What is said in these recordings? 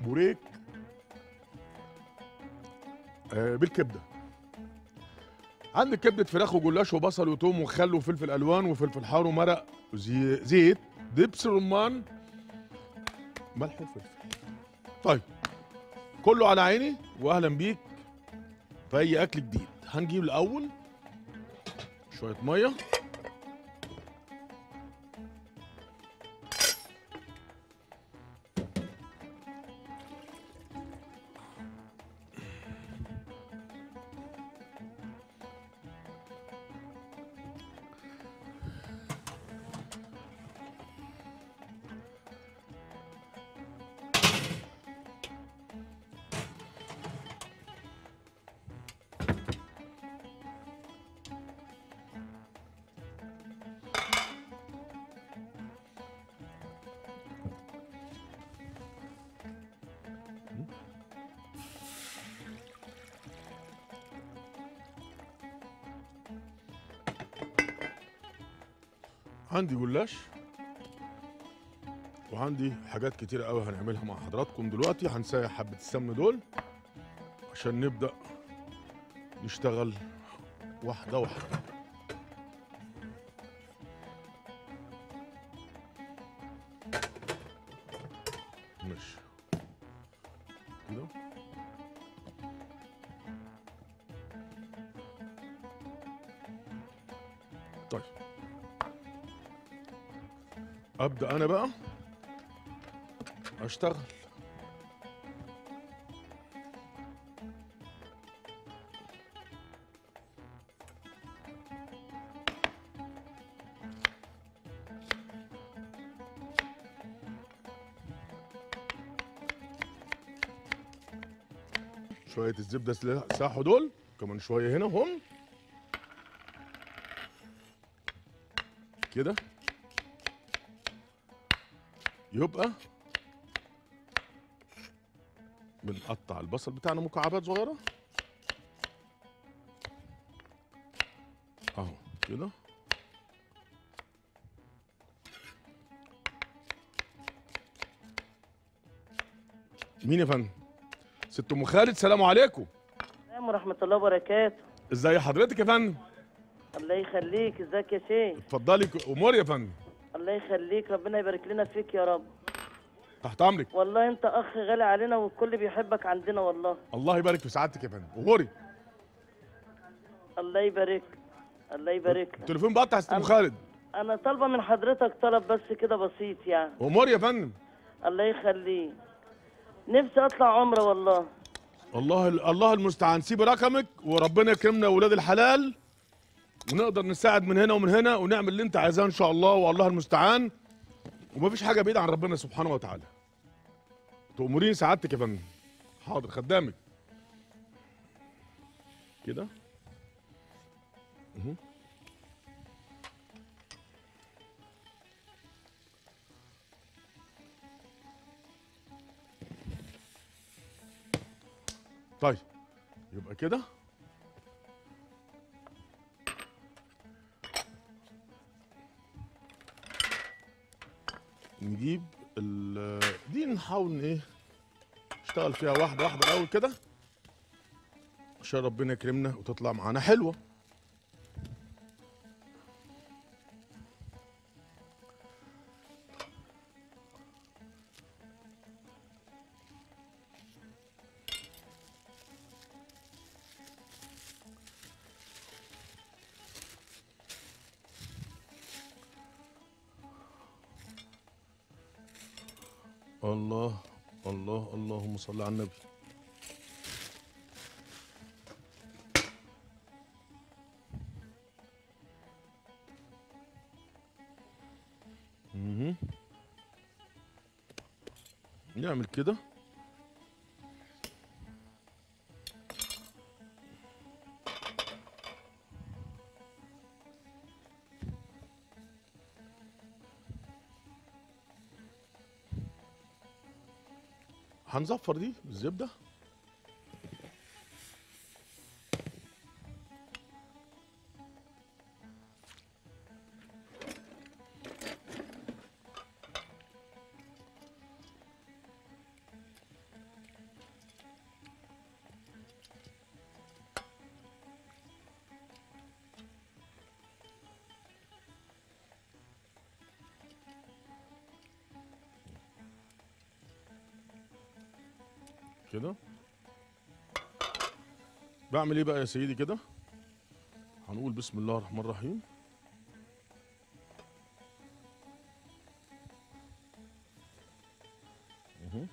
بوريك آه بالكبده عندك كبده فراخ وجلاش وبصل وتوم وخل وفلفل الوان وفلفل حار ومرق وزي- زيت دبس رمان ملح وفلفل طيب كله على عيني واهلا بيك في اي اكل جديد هنجيب الاول شويه ميه عندي جلاش وعندي حاجات كتيرة قوي هنعملها مع حضراتكم دلوقتي هنسيح حبة السمن دول عشان نبدأ نشتغل واحدة واحدة ماشي كده طيب ابدا انا بقى اشتغل شويه الزبده سلا- ساحوا دول كمان شويه هنا هم كده يبقى بنقطع البصل بتاعنا مكعبات صغيرة اهو كده مين يا فندم؟ ست ام خالد سلام عليكم السلام ورحمة الله وبركاته ازي حضرتك يا فندم؟ الله يخليك ازيك يا شيخ اتفضلي امور يا فندم الله يخليك ربنا يبارك لنا فيك يا رب تحت امرك والله انت اخ غالي علينا والكل بيحبك عندنا والله الله يبارك في سعادتك يا فندم اموري الله يبارك الله يبارك لك. التليفون بقطع يا ست ام أنا- خالد انا طالبة من حضرتك طلب بس كده بسيط يعني امور يا فندم الله يخليك نفسي اطلع عمرة والله الله الله المستعان سيب رقمك وربنا يكرمنا اولاد الحلال ونقدر نساعد من هنا ومن هنا ونعمل اللي انت عايزاه ان شاء الله والله المستعان ومفيش حاجه بعيده عن ربنا سبحانه وتعالى تأمرين سعادتك يا فندم حاضر خدامك كده اهو. طيب يبقى كده نجيب ال دي نحاول ايه نشتغل فيها واحده واحده الاول كده عشان ربنا يكرمنا وتطلع معانا حلوه الله الله اللهم صل على النبي مهم. نعمل كده هنزفر دي بالزبده كده بعمل ايه بقى يا سيدي كده هنقول بسم الله الرحمن الرحيم مهم.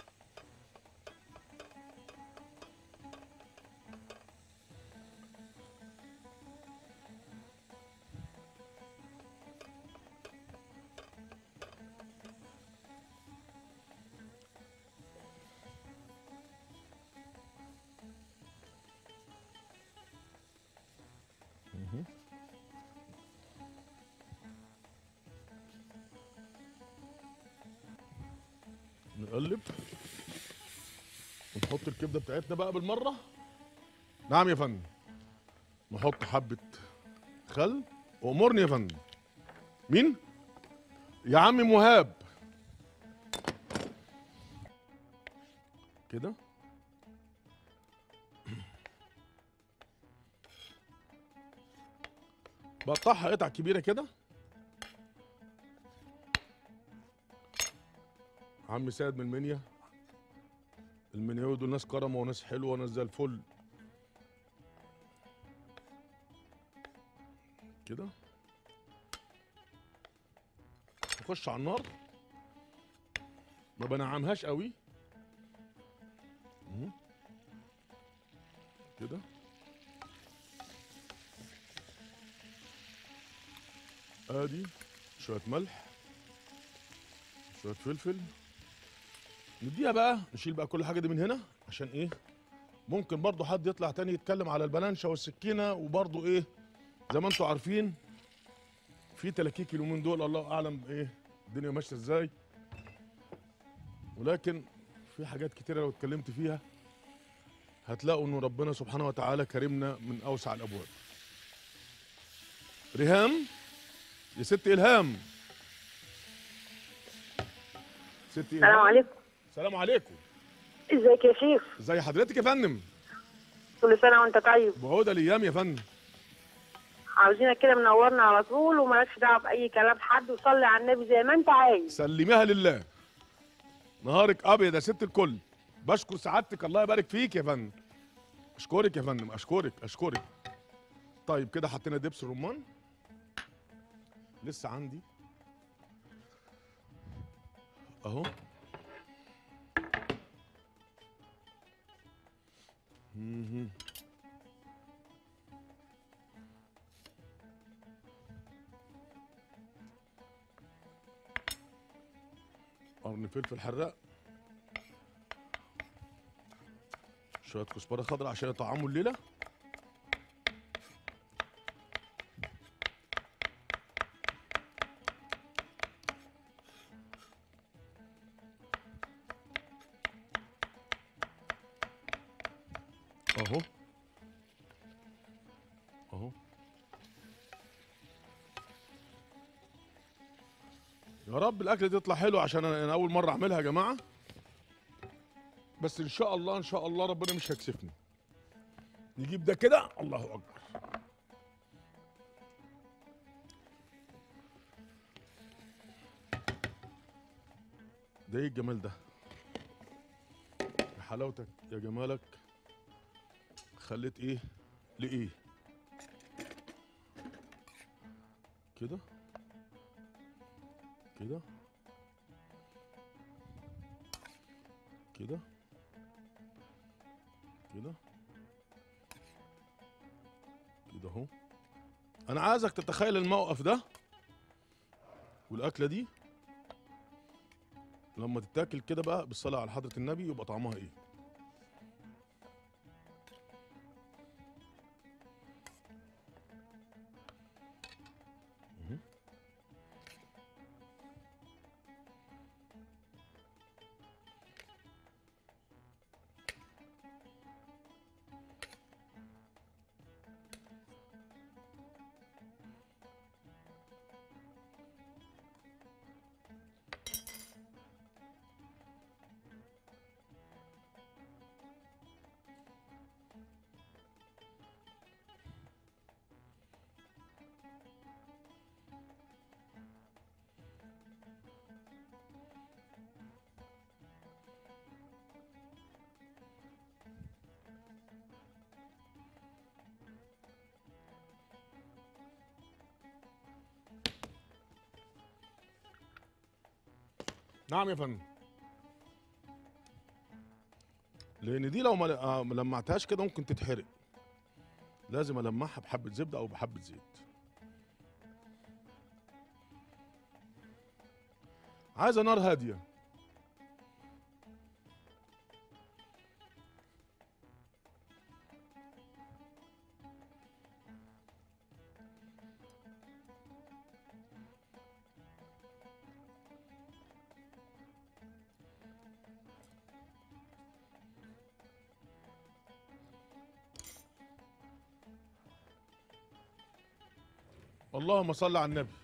نقلب ونحط الكبده بتاعتنا بقى بالمره نعم يا فندم نحط حبه خل وامرني يا فندم مين يا عم مهاب كده بقطعها قطع كبيره كده عم سيد من المنيا المنياوي دول ناس كرمه وناس حلوه وناس زي الفل كده نخش على النار ما بنعمهاش قوي مهم. كده ادي شويه ملح شويه فلفل نديها بقى نشيل بقى كل حاجه دي من هنا عشان ايه ممكن برضو حد يطلع تاني يتكلم على البلانشه والسكينه وبرضو ايه زي ما انتم عارفين في تلاكيك اليومين دول الله اعلم ايه الدنيا ماشيه ازاي ولكن في حاجات كتيره لو اتكلمت فيها هتلاقوا ان ربنا سبحانه وتعالى كرمنا من اوسع الابواب ريهام يا ست الهام ست السلام الهام عليكم السلام عليكم ازيك يا شيخ ازي حضرتك يا فندم كل سنه وانت طيب بعودة الايام يا فندم عاوزينك كده منورنا على طول ومالكش دعوه باي كلام حد وصلي على النبي زي ما انت عايز سلميها لله نهارك ابيض يا ست الكل بشكر سعادتك الله يبارك فيك يا فندم اشكرك يا فندم اشكرك اشكرك طيب كده حطينا دبس رمان لسه عندي اهو مهم. قرن فلفل حراق شويه كزبره خضراء عشان يطعموا الليله اهو اهو يا رب الاكل دي تطلع حلو عشان انا أنا اول مره اعملها يا جماعه بس ان شاء الله ان شاء الله ربنا مش هيكسفني نجيب ده كده الله اكبر ده ايه الجمال ده يا حلاوتك يا جمالك خليت ايه لايه كده كده كده كده كده اهو انا عايزك تتخيل الموقف ده والاكله دي لما تتاكل كده بقى بالصلاه على حضره النبي يبقى طعمها ايه نعم يا فندم لان دي لو ما آه، ما لمعتهاش كده ممكن تتحرق لازم المعها بحبه زبده او بحبه زيت عايزه نار هاديه اللهم صل على النبي